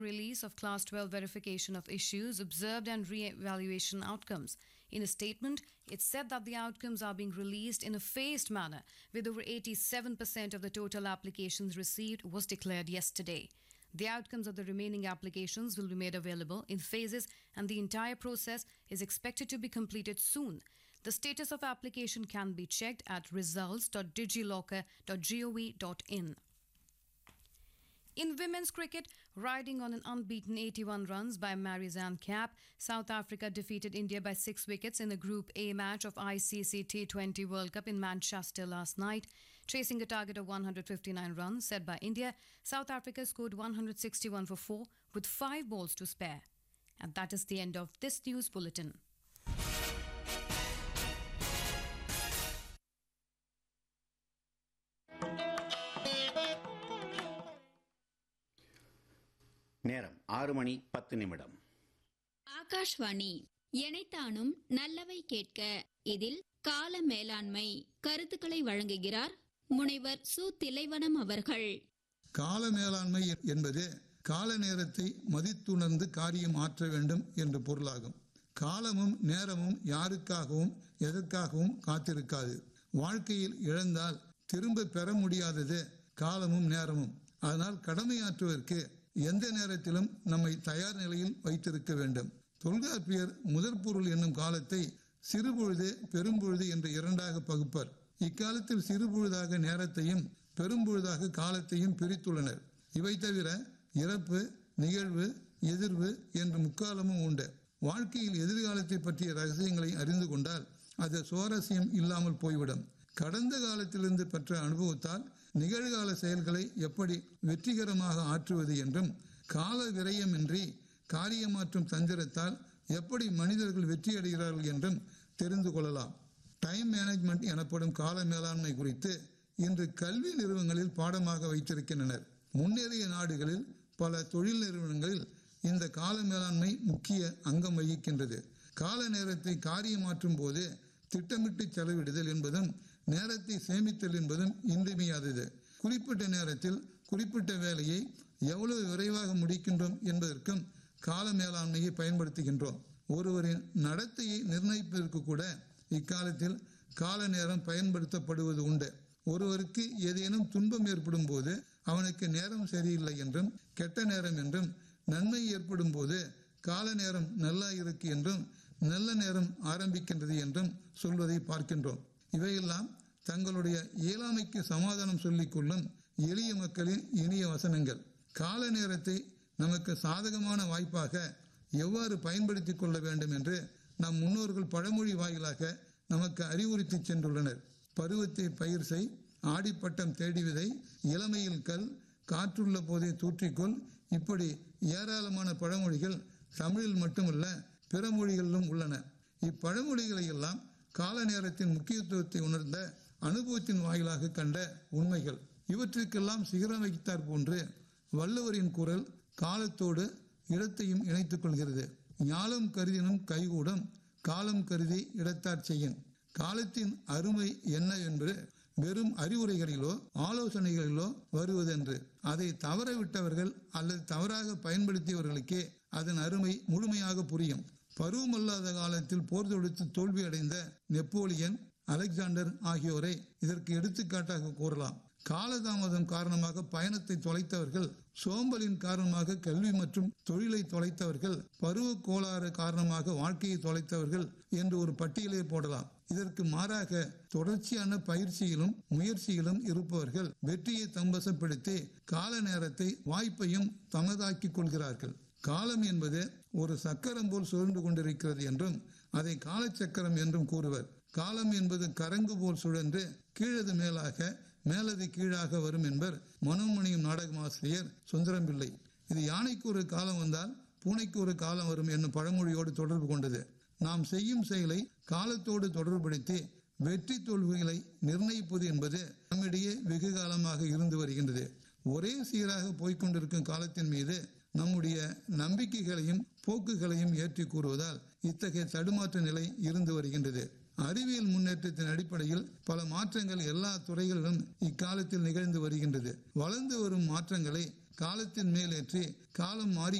release of Class 12 verification of issues observed and re-evaluation outcomes. In a statement, it said that the outcomes are being released in a phased manner, with over 87% of the total applications received was declared yesterday. The outcomes of the remaining applications will be made available in phases and the entire process is expected to be completed soon. The status of application can be checked at results.digilocker.gov.in. In women's cricket, riding on an unbeaten 81 runs by Marizanne Cap, South Africa defeated India by six wickets in the Group A match of ICC T20 World Cup in Manchester last night. Chasing a target of 159 runs set by India, South Africa scored 161 for 4 with 5 balls to spare. And that is the end of this news bulletin. நேரம் ஆறு மணி பத்து நிமிடம் ஆகாஷ்வாணி எனைத்தானும் நல்லவை கேட்க இதில் கால மேலாண்மை கருத்துக்களை வழங்குகிறார் முனைவர் சு திலைவனம் அவர்கள் கால மேலாண்மை என்பது கால நேரத்தை மதித்துணர்ந்து காரியம் ஆற்ற வேண்டும் என்று பொருளாகும் காலமும் நேரமும் யாருக்காகவும் எதற்காகவும் காத்திருக்காது வாழ்க்கையில் இழந்தால் திரும்ப பெற முடியாதது காலமும் நேரமும் அதனால் கடமையாற்றுவதற்கு எந்த நேரத்திலும் நம்மை தயார் நிலையில் வைத்திருக்க வேண்டும் தொல்காப்பியர் முதற் பொருள் என்னும் காலத்தை சிறுபொழுது பெரும்பொழுது என்று இரண்டாக பகுப்பர் இக்காலத்தில் சிறுபொழுதாக நேரத்தையும் பெரும்பொழுதாக காலத்தையும் பிரித்துள்ளனர் இவை தவிர இறப்பு நிகழ்வு எதிர்வு என்று முக்காலமும் உண்டு வாழ்க்கையில் எதிர்காலத்தை பற்றிய ரகசியங்களை அறிந்து கொண்டால் அது சுவாரஸ்யம் இல்லாமல் போய்விடும் கடந்த காலத்திலிருந்து பெற்ற அனுபவத்தால் நிகழ்கால செயல்களை எப்படி வெற்றிகரமாக ஆற்றுவது என்றும் கால விரயமின்றி காரியமாற்றும் தந்திரத்தால் எப்படி மனிதர்கள் வெற்றியடைகிறார்கள் என்றும் தெரிந்து கொள்ளலாம் டைம் மேனேஜ்மெண்ட் எனப்படும் கால மேலாண்மை குறித்து இன்று கல்வி நிறுவனங்களில் பாடமாக வைத்திருக்கின்றனர் முன்னேறிய நாடுகளில் பல தொழில் நிறுவனங்களில் இந்த கால மேலாண்மை முக்கிய அங்கம் வகிக்கின்றது கால நேரத்தை காரியமாற்றும் போது திட்டமிட்டு செலவிடுதல் என்பதும் நேரத்தை சேமித்தல் என்பதும் இன்றியமையாதது குறிப்பிட்ட நேரத்தில் குறிப்பிட்ட வேலையை எவ்வளவு விரைவாக முடிக்கின்றோம் என்பதற்கும் கால மேலாண்மையை பயன்படுத்துகின்றோம் ஒருவரின் நடத்தையை நிர்ணயிப்பதற்கு கூட இக்காலத்தில் கால நேரம் பயன்படுத்தப்படுவது உண்டு ஒருவருக்கு ஏதேனும் துன்பம் ஏற்படும் போது அவனுக்கு நேரம் சரியில்லை என்றும் கெட்ட நேரம் என்றும் நன்மை ஏற்படும் போது கால நேரம் நல்லா இருக்கு என்றும் நல்ல நேரம் ஆரம்பிக்கின்றது என்றும் சொல்வதை பார்க்கின்றோம் இவையெல்லாம் தங்களுடைய இயலாமைக்கு சமாதானம் சொல்லிக் கொள்ளும் எளிய மக்களின் இனிய வசனங்கள் கால நேரத்தை நமக்கு சாதகமான வாய்ப்பாக எவ்வாறு பயன்படுத்திக் கொள்ள வேண்டும் என்று நம் முன்னோர்கள் பழமொழி வாயிலாக நமக்கு அறிவுறுத்தி சென்றுள்ளனர் பருவத்தை பயிர் செய் ஆடிப்பட்டம் தேடி விதை இளமையில் கல் காற்றுள்ள போதே தூற்றிக்கொள் இப்படி ஏராளமான பழமொழிகள் தமிழில் மட்டுமல்ல பிற மொழிகளிலும் உள்ளன இப்பழமொழிகளை எல்லாம் கால நேரத்தின் முக்கியத்துவத்தை உணர்ந்த அனுபவத்தின் வாயிலாக கண்ட உண்மைகள் இவற்றுக்கெல்லாம் சிகரம் வைத்தார் போன்று வள்ளுவரின் குரல் காலத்தோடு இடத்தையும் இணைத்துக் கொள்கிறது ஞாலம் கருதினும் கைகூடும் காலம் கருதி இடத்தார் செய்யும் காலத்தின் அருமை என்ன என்று வெறும் அறிவுரைகளிலோ ஆலோசனைகளிலோ வருவதென்று அதை தவறவிட்டவர்கள் அல்லது தவறாக பயன்படுத்தியவர்களுக்கே அதன் அருமை முழுமையாக புரியும் பருவமல்லாத காலத்தில் போர் தொடுத்து தோல்வியடைந்த நெப்போலியன் அலெக்சாண்டர் ஆகியோரை இதற்கு எடுத்துக்காட்டாக கூறலாம் காலதாமதம் காரணமாக பயணத்தை தொலைத்தவர்கள் சோம்பலின் காரணமாக கல்வி மற்றும் தொழிலை தொலைத்தவர்கள் பருவ கோளாறு காரணமாக வாழ்க்கையை தொலைத்தவர்கள் என்று ஒரு பட்டியலை போடலாம் இதற்கு மாறாக தொடர்ச்சியான பயிற்சியிலும் முயற்சியிலும் இருப்பவர்கள் வெற்றியை தம்பசப்படுத்தி கால நேரத்தை வாய்ப்பையும் தமதாக்கிக் கொள்கிறார்கள் காலம் என்பது ஒரு சக்கரம் போல் சுழன்று கொண்டிருக்கிறது என்றும் அதை காலச்சக்கரம் என்றும் கூறுவர் காலம் என்பது கரங்கு போல் சுழன்று கீழது மேலாக மேலது கீழாக வரும் என்பர் மனோமணியும் நாடகமாசிரியர் சுந்தரம் பிள்ளை இது யானைக்கு ஒரு காலம் வந்தால் பூனைக்கு ஒரு காலம் வரும் என்னும் பழமொழியோடு தொடர்பு கொண்டது நாம் செய்யும் செயலை காலத்தோடு தொடர்புபடுத்தி வெற்றி தோல்விகளை நிர்ணயிப்பது என்பது நம்மிடையே வெகு காலமாக இருந்து வருகின்றது ஒரே சீராக போய்கொண்டிருக்கும் காலத்தின் மீது நம்முடைய நம்பிக்கைகளையும் போக்குகளையும் ஏற்றி கூறுவதால் இத்தகைய தடுமாற்ற நிலை இருந்து வருகின்றது அறிவியல் முன்னேற்றத்தின் அடிப்படையில் பல மாற்றங்கள் எல்லா துறைகளிலும் இக்காலத்தில் நிகழ்ந்து வருகின்றது வளர்ந்து வரும் மாற்றங்களை காலத்தின் மேலேற்றி காலம் மாறி